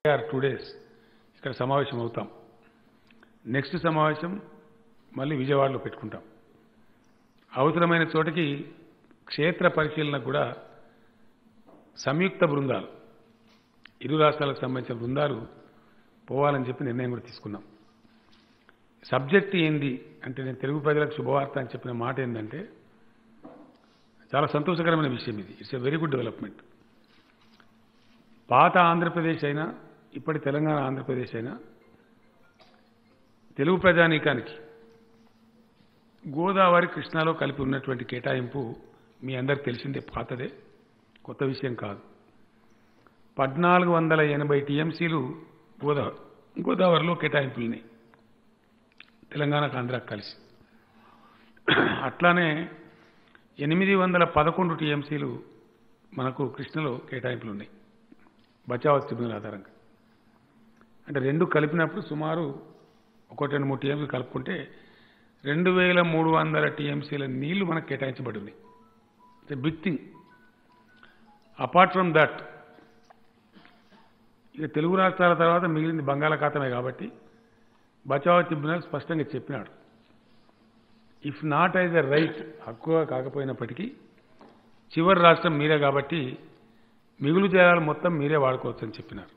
Are two days ఇక్కడ సమావేశం అవుతాం నెక్స్ట్ సమావేశం మళ్ళీ విజయవాడలో పెట్టుకుంటాం అవసరమైన చోటకి క్షేత్ర పరిశీలనకు కూడా సంయుక్త బృందాలు ఇరు రాష్ట్రాలకు సంబంధించిన బృందాలు పోవాలని చెప్పి నిర్ణయం కూడా తీసుకున్నాం సబ్జెక్ట్ ఏంది అంటే నేను తెలుగు ప్రజలకు శుభవార్త అని చెప్పిన మాట ఏంటంటే చాలా సంతోషకరమైన విషయం ఇది it's a very good development పాత ఆంధ్రప్రదేశ్ అయినా ఇప్పటి తెలంగాణ ఆంధ్రప్రదేశ్ అయినా తెలుగు ప్రజానీకానికి గోదావరి కృష్ణాలో కలిపి ఉన్నటువంటి కేటాయింపు మీ అందరికి తెలిసిందే పాతదే కొత్త విషయం కాదు పద్నాలుగు వందల ఎనభై టీఎంసీలు గోదావరి గోదావరిలో కేటాయింపులున్నాయి తెలంగాణకు ఆంధ్రాకు కలిసి అట్లానే ఎనిమిది వందల పదకొండు టీఎంసీలు మనకు కృష్ణలో కేటాయింపులు ఉన్నాయి బచావత్ ట్రిబ్యునల్ ఆధారంగా అంటే రెండు కలిపినప్పుడు సుమారు ఒకటి రెండు మూడు టీఎంసీలు కలుపుకుంటే రెండు వేల మూడు వందల టీఎంసీల నీళ్లు మనకు కేటాయించబడి ఉన్నాయి it's big thing apart from that ఇక తెలుగు రాష్ట్రాల తర్వాత మిగిలింది బంగాళాఖాతమే కాబట్టి బచావ్ ట్రిబ్యునల్ స్పష్టంగా చెప్పినాడు if not as a right హక్కుగా కాకపోయినప్పటికీ చివరి రాష్ట్రం మీరే కాబట్టి మిగులు జలాలు మొత్తం మీరే వాడుకోవచ్చు అని చెప్పినారు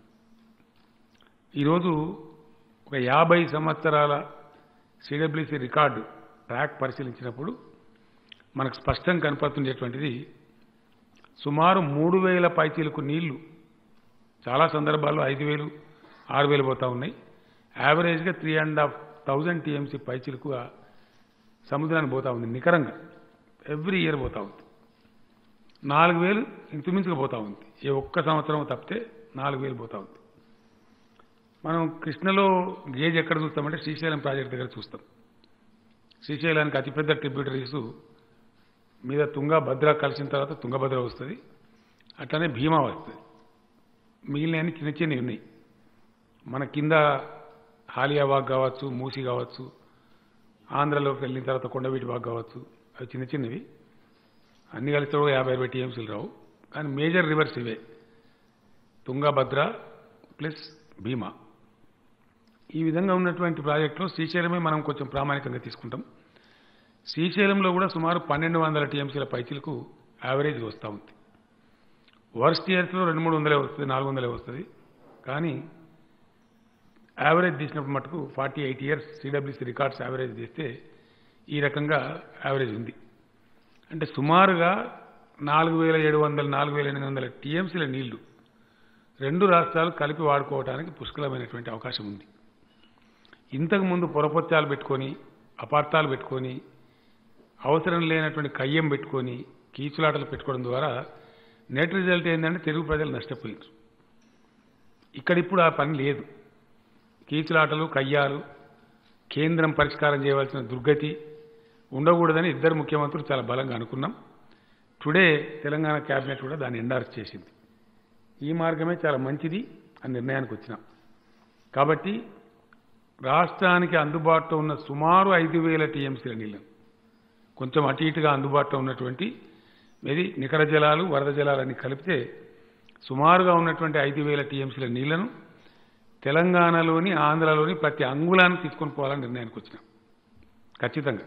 ఈరోజు ఒక యాభై సంవత్సరాల సిడబ్ల్యూసీ రికార్డు ట్రాక్ పరిశీలించినప్పుడు మనకు స్పష్టంగా కనపడుతుండేటువంటిది సుమారు మూడు వేల పైచీలకు నీళ్లు చాలా సందర్భాల్లో ఐదు వేలు ఆరు వేలు పోతా ఉన్నాయి యావరేజ్గా three and half thousand TMC పైచీలకుగా సముద్రానికి పోతా ఉంది నికరంగా ఎవ్రీ ఇయర్ పోతా ఉంది నాలుగు వేలు ఇంచుమించుగా పోతా ఉంది ఏ ఒక్క సంవత్సరం తప్పితే నాలుగు వేలు పోతా ఉంది మనం కృష్ణలో గేజ్ ఎక్కడ చూస్తామంటే శ్రీశైలం ప్రాజెక్ట్ దగ్గర చూస్తాం శ్రీశైలానికి అతిపెద్ద ట్రిబ్యూటరీస్ మీద తుంగ భద్ర కలిసిన తర్వాత తుంగభద్ర వస్తుంది అట్లనే భీమా వస్తుంది మిగిలిన చిన్న చిన్నవి ఉన్నాయి మన కింద హాలియా వాగ్ కావచ్చు మూసి కావచ్చు ఆంధ్రలోకి వెళ్ళిన తర్వాత కొండవీటి వాగ్ కావచ్చు అవి చిన్న చిన్నవి అన్ని కలిసి కూడా యాభై అరవై టీఎంసీలు రావు కానీ మేజర్ రివర్స్ ఇవే తుంగభద్ర ప్లస్ భీమా ఈ విధంగా ఉన్నటువంటి ప్రాజెక్టులో శ్రీశైలమే మనం కొంచెం ప్రామాణికంగా తీసుకుంటాం శ్రీశైలంలో కూడా సుమారు పన్నెండు వందల టీఎంసీల పైచీలకు యావరేజ్ వస్తూ ఉంది వర్స్ట్ ఇయర్స్లో రెండు మూడు వందలే వస్తుంది నాలుగు వందలే వస్తుంది కానీ యావరేజ్ తీసినప్పుడు మటుకు forty eight years CWC records average తీస్తే ఈ రకంగా యావరేజ్ ఉంది అంటే సుమారుగా నాలుగు వేల ఏడు వందల నాలుగు వేల ఎనిమిది వందల టీఎంసీల నీళ్లు రెండు రాష్ట్రాలు కలిపి వాడుకోవడానికి పుష్కలమైనటువంటి అవకాశం ఉంది ఇంతకు ముందు పొరపొచ్చాలు పెట్టుకొని అపార్థాలు పెట్టుకొని అవసరం లేనటువంటి కయ్యం పెట్టుకొని కీచులాటలు పెట్టుకోవడం ద్వారా నెట్ రిజల్ట్ ఏంటంటే తెలుగు ప్రజలు నష్టపోయారు ఇక్కడ ఇప్పుడు ఆ పని లేదు కీచులాటలు కయ్యాలు కేంద్రం పరిష్కారం చేయవలసిన దుర్గతి ఉండకూడదని ఇద్దరు ముఖ్యమంత్రులు చాలా బలంగా అనుకున్నాం టుడే తెలంగాణ కేబినెట్ కూడా దాన్ని ఎండార్స్ చేసింది ఈ మార్గమే చాలా మంచిది అని నిర్ణయానికి వచ్చినాం కాబట్టి రాష్ట్రానికి అందుబాటులో ఉన్న సుమారు ఐదు వేల టీఎంసీల నీళ్ళను కొంచెం అటు ఇటుగా అందుబాటులో ఉన్నటువంటి ఇది నికర జలాలు వరద జలాలన్నీ కలిపితే సుమారుగా ఉన్నటువంటి ఐదు వేల టీఎంసీల నీళ్లను తెలంగాణలోని ఆంధ్రలోని ప్రతి అంగుళాన్ని తీసుకొని పోవాలని నిర్ణయానికి వచ్చినాం ఖచ్చితంగా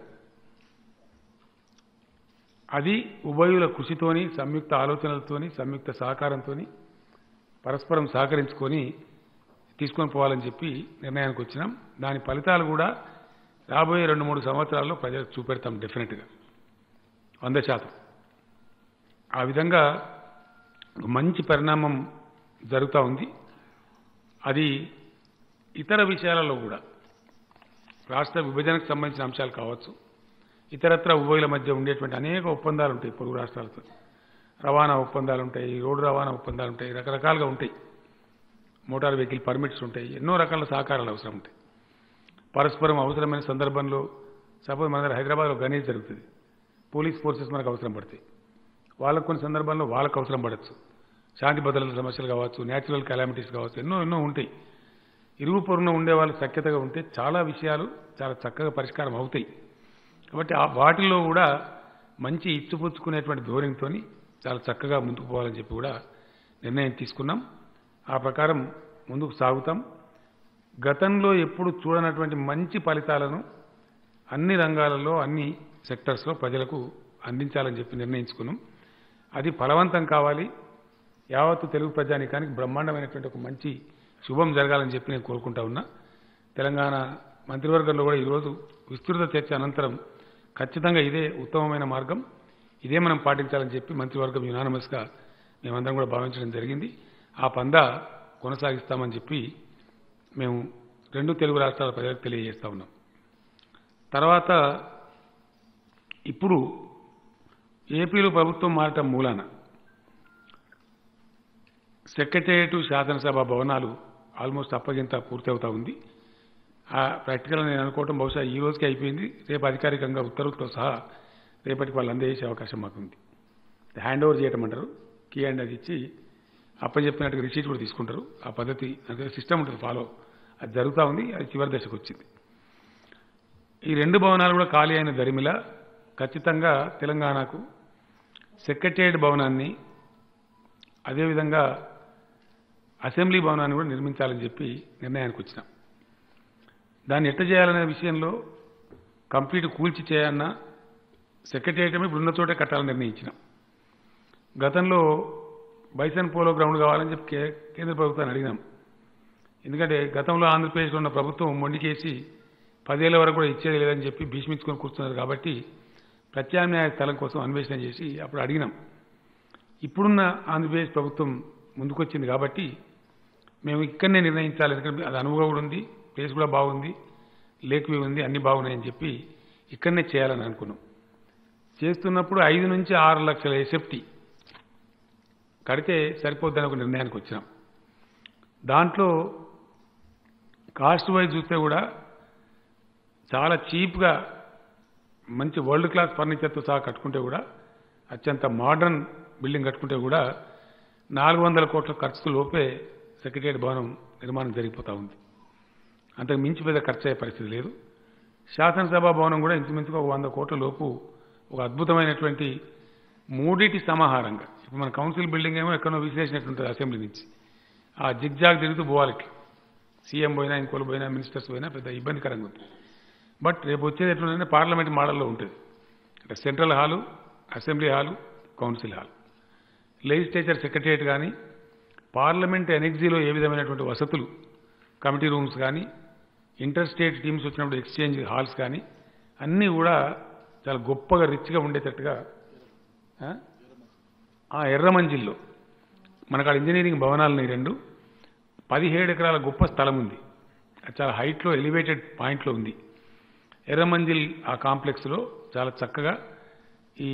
అది ఉభయుల కృషితోని సంయుక్త ఆలోచనలతోని సంయుక్త సహకారంతోని పరస్పరం సహకరించుకొని తీసుకొని పోవాలని చెప్పి నిర్ణయానికి వచ్చినాం దాని ఫలితాలు కూడా రాబోయే రెండు మూడు సంవత్సరాల్లో ప్రజలకు చూపెడతాం డెఫినెట్గా వంద శాతం ఆ విధంగా మంచి పరిణామం జరుగుతూ ఉంది అది ఇతర విషయాలలో కూడా రాష్ట్ర విభజనకు సంబంధించిన అంశాలు కావచ్చు ఇతరత్ర ఉభయుల మధ్య ఉండేటువంటి అనేక ఒప్పందాలు ఉంటాయి పొరుగు రాష్ట్రాలతో రవాణా ఒప్పందాలు ఉంటాయి రోడ్డు రవాణా ఒప్పందాలు ఉంటాయి రకరకాలుగా ఉంటాయి మోటార్ వెహికల్ పర్మిట్స్ ఉంటాయి ఎన్నో రకాల సహకారాలు అవసరం ఉంటాయి పరస్పరం అవసరమైన సందర్భంలో సపోజ్ మన దగ్గర హైదరాబాద్లో గణేష్ జరుగుతుంది పోలీస్ ఫోర్సెస్ మనకు అవసరం పడతాయి వాళ్ళకు కొన్ని సందర్భాల్లో వాళ్ళకు అవసరం పడవచ్చు శాంతి భద్రతల సమస్యలు కావచ్చు న్యాచురల్ కెలామిటీస్ కావచ్చు ఎన్నో ఎన్నో ఉంటాయి ఇరుగు పొరుగున ఉండే వాళ్ళు సఖ్యతగా ఉంటే చాలా విషయాలు చాలా చక్కగా పరిష్కారం అవుతాయి కాబట్టి ఆ వాటిల్లో కూడా మంచి ఇచ్చిపుచ్చుకునేటువంటి ధోరణితోని చాలా చక్కగా ముందుకు పోవాలని చెప్పి కూడా నిర్ణయం తీసుకున్నాం ఆ ప్రకారం ముందుకు సాగుతాం గతంలో ఎప్పుడు చూడనటువంటి మంచి ఫలితాలను అన్ని రంగాలలో అన్ని సెక్టర్స్లో ప్రజలకు అందించాలని చెప్పి నిర్ణయించుకున్నాం అది ఫలవంతం కావాలి యావత్తు తెలుగు ప్రజానికానికి బ్రహ్మాండమైనటువంటి ఒక మంచి శుభం జరగాలని చెప్పి నేను కోరుకుంటా ఉన్నా తెలంగాణ మంత్రివర్గంలో కూడా ఈరోజు విస్తృత చర్చ అనంతరం ఖచ్చితంగా ఇదే ఉత్తమమైన మార్గం ఇదే మనం పాటించాలని చెప్పి మంత్రివర్గం యునానమస్గా మేమందరం కూడా భావించడం జరిగింది ఆ పందా కొనసాగిస్తామని చెప్పి మేము రెండు తెలుగు రాష్ట్రాల ప్రజలకు తెలియజేస్తా ఉన్నాం తర్వాత ఇప్పుడు ఏపీలో ప్రభుత్వం మారటం మూలాన సెక్రటేరియట్ శాసనసభ భవనాలు ఆల్మోస్ట్ అప్పగింత పూర్తవుతా ఉంది ఆ ప్రాక్టికల్ నేను అనుకోవటం బహుశా ఈ రోజుకి అయిపోయింది రేపు అధికారికంగా ఉత్తర్వులతో సహా రేపటికి వాళ్ళు అందజేసే అవకాశం మాకుంది హ్యాండ్ ఓవర్ చేయటం అంటారు కీ హ్యాండ్ అది ఇచ్చి అప్పచెప్పినట్టుగా రిసీట్ కూడా తీసుకుంటారు ఆ పద్ధతి అంటే సిస్టమ్ ఉంటుంది ఫాలో అది జరుగుతూ ఉంది అది చివరి దశకు వచ్చింది ఈ రెండు భవనాలు కూడా ఖాళీ అయిన దరిమిల ఖచ్చితంగా తెలంగాణకు సెక్రటేరియట్ భవనాన్ని అదేవిధంగా అసెంబ్లీ భవనాన్ని కూడా నిర్మించాలని చెప్పి నిర్ణయానికి వచ్చినాం దాన్ని ఎట్ట చేయాలనే విషయంలో కంప్లీట్ కూల్చి చేయన్నా సెక్రటేరియట్ ఇప్పుడు ఉన్న చోటే కట్టాలని నిర్ణయించినాం గతంలో బైసన్ పోలో గ్రౌండ్ కావాలని చెప్పి కే- కేంద్ర ప్రభుత్వాన్ని అడిగినాం ఎందుకంటే గతంలో ఆంధ్రప్రదేశ్లో ఉన్న ప్రభుత్వం మొండికేసి పదేళ్ల వరకు కూడా ఇచ్చేది లేదని చెప్పి భీష్మించుకొని కూర్చున్నారు కాబట్టి ప్రత్యామ్నాయ స్థలం కోసం అన్వేషణ చేసి అప్పుడు అడిగినాం ఇప్పుడున్న ఆంధ్రప్రదేశ్ ప్రభుత్వం ముందుకొచ్చింది కాబట్టి మేము ఇక్కడనే నిర్ణయించాలి ఎందుకంటే అది అనుభవం కూడా ఉంది ప్లేస్ కూడా బాగుంది లేక్ వ్యూ ఉంది అన్ని బాగున్నాయని చెప్పి ఇక్కడనే చేయాలని అనుకున్నాం చేస్తున్నప్పుడు ఐదు నుంచి ఆరు లక్షల ఎసెప్టీ కడితే సరిపోద్దని ఒక నిర్ణయానికి వచ్చినాం దాంట్లో కాస్ట్ వైజ్ చూస్తే కూడా చాలా చీప్గా మంచి వరల్డ్ క్లాస్ ఫర్నిచర్తో సహా కట్టుకుంటే కూడా అత్యంత మోడర్న్ బిల్డింగ్ కట్టుకుంటే కూడా నాలుగు వందల కోట్ల ఖర్చు లోపే సెక్రటరియట్ భవనం నిర్మాణం జరిగిపోతూ ఉంది అంతకు మించి పెద్ద ఖర్చు అయ్యే పరిస్థితి లేదు శాసనసభ భవనం కూడా ఇంచుమించుగా ఒక వంద కోట్ల లోపు ఒక అద్భుతమైనటువంటి మూడిటి సమాహారంగా ఇప్పుడు మన కౌన్సిల్ బిల్డింగ్ ఏమో ఎక్కడో విశ్లేషించినట్టుంటుంది అసెంబ్లీ నుంచి ఆ జిగ్జాగ్ తిరుగుతూ పోవాలి ఇట్లా. సీఎం పోయినా ఇంకోళ్ళు పోయినా మినిస్టర్స్ పోయినా పెద్ద ఇబ్బందికరంగా ఉంది బట్ రేపు వచ్చేది ఎట్లుందంటే పార్లమెంట్ మోడల్లో ఉంటుంది అంటే central hall assembly hall council hall legislature secretariat కానీ పార్లమెంట్ ఎనెక్సీలో ఏ విధమైనటువంటి వసతులు కమిటీ రూమ్స్ కానీ ఇంటర్ స్టేట్ టీమ్స్ వచ్చినప్పుడు ఎక్స్చేంజ్ హాల్స్ కానీ అన్నీ కూడా చాలా గొప్పగా రిచ్గా ఉండేటట్టుగా ఆ? ఆ ఎర్రమంజిల్లో మనకు ఆడ ఇంజనీరింగ్ భవనాలు ఉన్నాయి రెండు పదిహేడు ఎకరాల గొప్ప స్థలం ఉంది అది చాలా హైట్లో ఎలివేటెడ్ పాయింట్లో ఉంది ఎర్రమంజిల్ ఆ కాంప్లెక్స్లో చాలా చక్కగా ఈ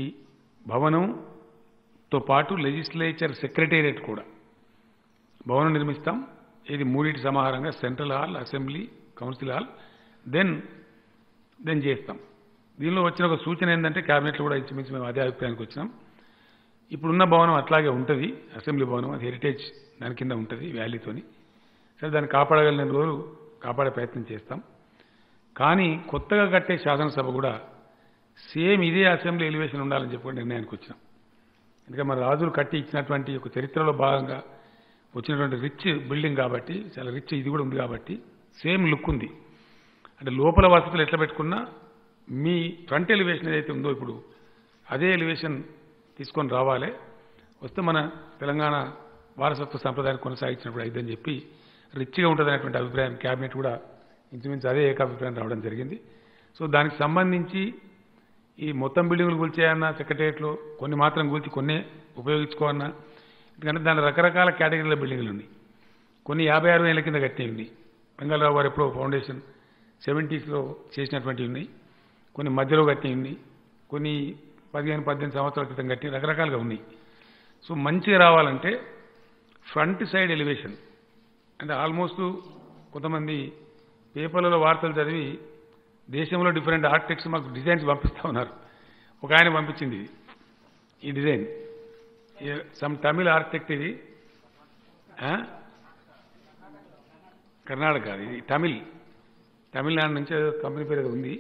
భవనంతో పాటు లెజిస్లేచర్ సెక్రటేరియట్ కూడా భవనం నిర్మిస్తాం ఇది మూడింటి సమాహారంగా central hall assembly council hall then then చేస్తాం దీనిలో వచ్చిన ఒక సూచన ఏంటంటే క్యాబినెట్లో కూడా ఇంచుమించు మేము అదే అభిప్రాయానికి వచ్చినాం ఇప్పుడున్న భవనం అట్లాగే ఉంటుంది అసెంబ్లీ భవనం అది హెరిటేజ్ దాని కింద ఉంటుంది వ్యాలీతోని సరే దాన్ని కాపాడగలిగిన రోజులు కాపాడే ప్రయత్నం చేస్తాం కానీ కొత్తగా కట్టే శాసనసభ కూడా సేమ్ ఇదే అసెంబ్లీ ఎలివేషన్ ఉండాలని చెప్పి కూడా నిర్ణయానికి వచ్చినాం ఎందుకంటే మన రాజులు కట్టి ఇచ్చినటువంటి ఒక చరిత్రలో భాగంగా వచ్చినటువంటి రిచ్ బిల్డింగ్ కాబట్టి చాలా రిచ్ ఇది కూడా ఉంది కాబట్టి సేమ్ లుక్ ఉంది అంటే లోపల వసతులు ఎట్లా పెట్టుకున్నా మీ ఫ్రంట్ ఎలివేషన్ ఏదైతే ఉందో ఇప్పుడు అదే ఎలివేషన్ తీసుకొని రావాలి వస్తే మన తెలంగాణ వారసత్వ సంప్రదాయాన్ని కొనసాగించినప్పుడు అయిద్దని చెప్పి రిచ్గా ఉంటుందనేటువంటి అభిప్రాయం క్యాబినెట్ కూడా ఇంచుమించు అదే ఏకాభిప్రాయం రావడం జరిగింది సో దానికి సంబంధించి ఈ మొత్తం బిల్డింగులు కూల్చేయన్నా సెక్రటరియట్లో కొన్ని మాత్రం కూల్చి కొన్ని ఉపయోగించుకోవన్నా ఎందుకంటే దాని రకరకాల కేటగిరీల బిల్డింగులు ఉన్నాయి కొన్ని యాభై ఆరు ఏళ్ళ కింద కట్టినవి ఉన్నాయి రంగారావు గారు ఎప్పుడో ఫౌండేషన్ సెవెంటీస్లో చేసినటువంటివి ఉన్నాయి కొన్ని మధ్యలో కట్టినవి ఉన్నాయి కొన్ని పదిహేను పద్దెనిమిది సంవత్సరాల క్రితం కట్టి రకరకాలుగా ఉన్నాయి సో మంచిగా రావాలంటే ఫ్రంట్ సైడ్ ఎలివేషన్ అంటే ఆల్మోస్ట్ కొంతమంది పేపర్లలో వార్తలు చదివి దేశంలో డిఫరెంట్ ఆర్కిటెక్ట్స్ మాకు డిజైన్స్ పంపిస్తూ ఉన్నారు ఒక ఆయన పంపించింది ఇది. ఈ డిజైన్ సమ్ తమిళ్ ఆర్కిటెక్ట్ ఇది ఆ? కర్ణాటక ఇది తమిళ్ తమిళనాడు నుంచి ఏదో కంపెనీ పేరు ఏదో ఉంది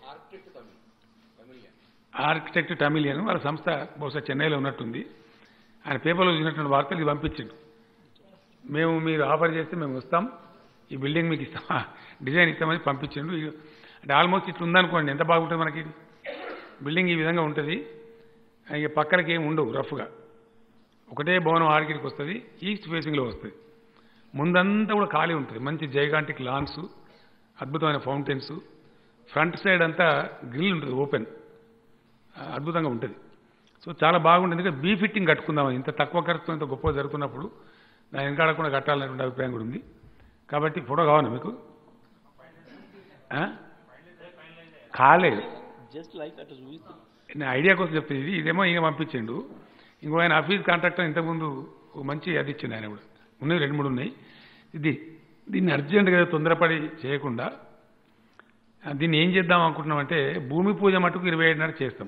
ఆర్కిటెక్ట్ తమిళియన్ వాళ్ళ సంస్థ బహుశా చెన్నైలో ఉన్నట్టుంది ఆయన పేపర్లో చూసినటువంటి వార్తలు ఇది పంపించిండు మేము మీరు ఆఫర్ చేస్తే మేము వస్తాం ఈ బిల్డింగ్ మీకు ఇస్తాం డిజైన్ ఇస్తామని పంపించిండు ఇక అంటే ఆల్మోస్ట్ ఇట్లా ఉందనుకోండి ఎంత బాగుంటుంది మనకి ఇది బిల్డింగ్ ఈ విధంగా ఉంటుంది ఇక పక్కలకి ఏమి ఉండవు రఫ్గా ఒకటే భవనం ఆడికిడికి వస్తుంది ఈస్ట్ ఫేసింగ్లో వస్తుంది ముందంతా కూడా ఖాళీ ఉంటుంది మంచి జైగాంటిక్ లాన్స్ అద్భుతమైన ఫౌంటైన్స్ ఫ్రంట్ సైడ్ అంతా గ్రిల్ ఉంటుంది ఓపెన్ అద్భుతంగా ఉంటుంది సో చాలా బాగుంటుంది ఇంకా బీ ఫిట్టింగ్ కట్టుకుందామని ఇంత తక్కువ ఖర్చుతో ఇంత గొప్ప జరుగుతున్నప్పుడు దాని వెనకాడకుండా కట్టాలనేటువంటి అభిప్రాయం కూడా ఉంది కాబట్టి ఫోటో కావాలా మీకు ఆ? కాలేదు just like that is with నేను ఐడియా కోసం చెప్తే ఇది ఇదేమో ఈయన పంపించిండు ఇంకో ఆయన ఆఫీస్ కాంట్రాక్టర్ ఇంతకుముందు ఒక మంచి అది ఇచ్చిండు ఆయన కూడా ఉన్నాయి రెండు మూడు ఉన్నాయి ఇది దీన్ని అర్జెంటుగా తొందరపడి చేయకుండా ఆ, దీన్ని ఏం చేద్దాం అనుకుంటున్నామంటే భూమి పూజ మటుకు ఇరవై ఏడున్నర చేస్తాం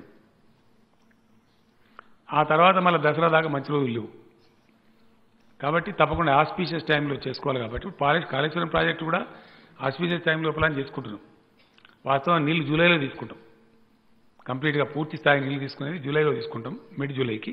ఆ తర్వాత మళ్ళీ దసరా దాకా మంచి రోజులు లేవు కాబట్టి తప్పకుండా ఆస్పీషియస్ టైంలో చేసుకోవాలి కాబట్టి పాలేజ్ కాళేశ్వరం ప్రాజెక్టు కూడా ఆస్పీషియస్ టైం లోపల చేసుకుంటున్నాం వాస్తవం నీళ్ళు జూలైలో తీసుకుంటాం కంప్లీట్గా పూర్తి స్థాయి నీళ్ళు తీసుకునేది జూలైలో తీసుకుంటాం మిడ్ జూలైకి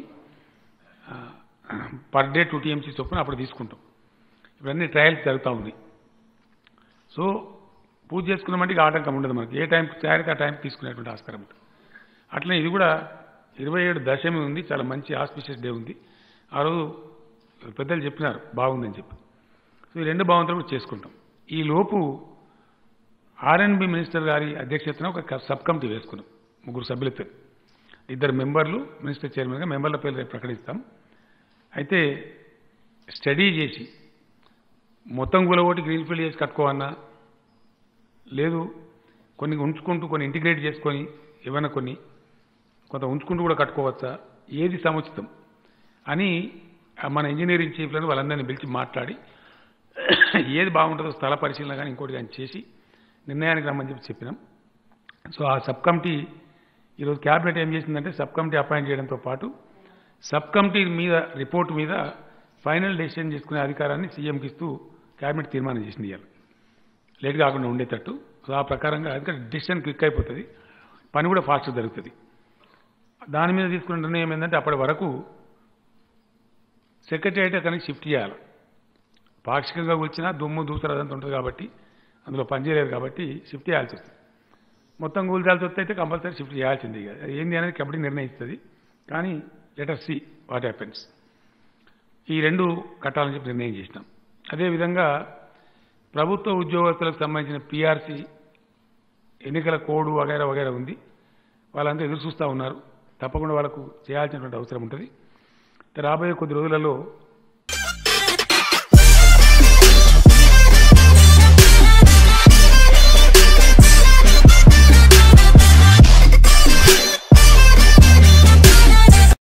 పర్ డే టూ టీఎంసీ చొప్పున అప్పుడు తీసుకుంటాం ఇవన్నీ ట్రయల్స్ జరుగుతూ ఉన్నాయి సో పూజ చేసుకున్నామంటే ఇక ఆటంకం ఉండదు మనకి ఏ టైంకి తయారైతే ఆ టైంకి తీసుకునేటువంటి ఆస్కారం ఉంటుంది అట్లనే ఇది కూడా ఇరవై ఏడు దశమి ఉంది చాలా మంచి ఆస్పిషియస్ డే ఉంది ఆ రోజు పెద్దలు చెప్పినారు బాగుందని చెప్పి సో ఈ రెండు బాగుంతో కూడా చేసుకుంటాం ఈ లోపు ఆర్ఎన్బి మినిస్టర్ గారి అధ్యక్షతన ఒక సబ్ కమిటీ వేసుకున్నాం ముగ్గురు సభ్యులతో ఇద్దరు మెంబర్లు మినిస్టర్ చైర్మన్గా మెంబర్ల పేర్లు రేపు ప్రకటిస్తాం అయితే స్టడీ చేసి మొత్తం గులగొట్టి గ్రీన్ ఫీల్డ్ చేసి కట్టుకోవన్నా లేదు కొన్ని ఉంచుకుంటూ కొన్ని ఇంటిగ్రేట్ చేసుకొని ఏమైనా కొన్ని కొంత ఉంచుకుంటూ కూడా కట్టుకోవచ్చా ఏది సముచితం అని ఆ మన ఇంజనీరింగ్ చీఫ్లను వాళ్ళందరినీ పిలిచి మాట్లాడి ఏది బాగుంటుందో స్థల పరిశీలన కానీ ఇంకోటి కానీ చేసి నిర్ణయానికి రమ్మని చెప్పి చెప్పినాం సో ఆ సబ్ కమిటీ ఈరోజు క్యాబినెట్ ఏం చేసిందంటే సబ్ కమిటీ అపాయింట్ చేయడంతో పాటు సబ్ కమిటీ మీద రిపోర్ట్ మీద ఫైనల్ డెసిషన్ చేసుకునే అధికారాన్ని సీఎంకి ఇస్తూ క్యాబినెట్ తీర్మానం చేసింది ఇవాళ లేట్ కాకుండా ఉండేటట్టు సో ఆ ప్రకారంగా ఎందుకంటే డిసిషన్ క్విక్ అయిపోతుంది పని కూడా ఫాస్ట్ జరుగుతుంది దాని మీద తీసుకున్న నిర్ణయం ఏంటంటే అప్పటి వరకు సెక్రటరియట్ అక్కడికి షిఫ్ట్ చేయాలి పాక్షికంగా వచ్చినా దుమ్ము దూసర అదంతా ఉంటుంది కాబట్టి అందులో పనిచేయలేదు కాబట్టి షిఫ్ట్ చేయాల్సి వస్తుంది మొత్తం కూల్చాల్సి వస్తే అయితే కంపల్సరీ షిఫ్ట్ చేయాల్సింది ఇక అది ఏంది అనేది కమిటీ నిర్ణయిస్తుంది కానీ లెటర్ సి వాట్ హ్యాపెన్స్ ఈ రెండు కట్టాలని చెప్పి నిర్ణయం చేసినాం అదేవిధంగా ప్రభుత్వ ఉద్యోగస్తులకు సంబంధించిన పిఆర్సీ ఎన్నికల కోడ్ వగైరా వగైరా ఉంది వాళ్ళంతా ఎదురు చూస్తూ ఉన్నారు తప్పకుండా వాళ్ళకు చేయాల్సినటువంటి అవసరం ఉంటుంది రాబోయే కొద్ది రోజులలో